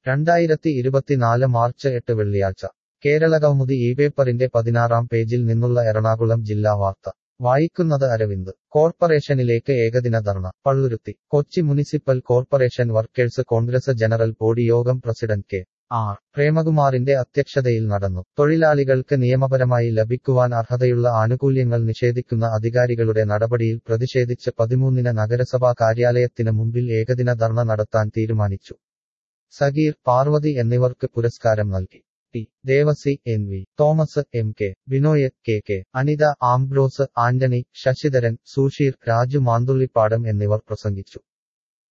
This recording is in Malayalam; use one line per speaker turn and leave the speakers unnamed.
രണ്ടായിരത്തി ഇരുപത്തിനാല് മാർച്ച് എട്ട് വെള്ളിയാഴ്ച കേരളകൗമുദി ഈ പേപ്പറിന്റെ പതിനാറാം പേജിൽ നിന്നുള്ള എറണാകുളം ജില്ലാ വാർത്ത വായിക്കുന്നത് അരവിന്ദ് കോർപ്പറേഷനിലേക്ക് ഏകദിന dharna Palluruthy Kochi municipal corporation workers congress general body യോഗം പ്രസിഡന്റ് കെ ആർ പ്രേമകുമാറിന്റെ അധ്യക്ഷതയിൽ നടന്നു തൊഴിലാളികൾക്ക് നിയമപരമായി ലഭിക്കുവാൻ അർഹതയുള്ള ആനുകൂല്യങ്ങൾ നിഷേധിക്കുന്ന അധികാരികളുടെ നടപടിയിൽ പ്രതിഷേധിച്ച് പതിമൂന്നിന് നഗരസഭാ കാര്യാലയത്തിന് മുമ്പിൽ ഏകദിന ധർണ നടത്താൻ തീരുമാനിച്ചു സഗീർ പാർവതി എന്നിവർക്ക് പുരസ്കാരം നൽകി T Devasy N V Thomas M K Binoy K K Anitha Ambrose Antony Sasidharan Susheer Raju Manthullipadam എന്നിവർ പ്രസംഗിച്ചു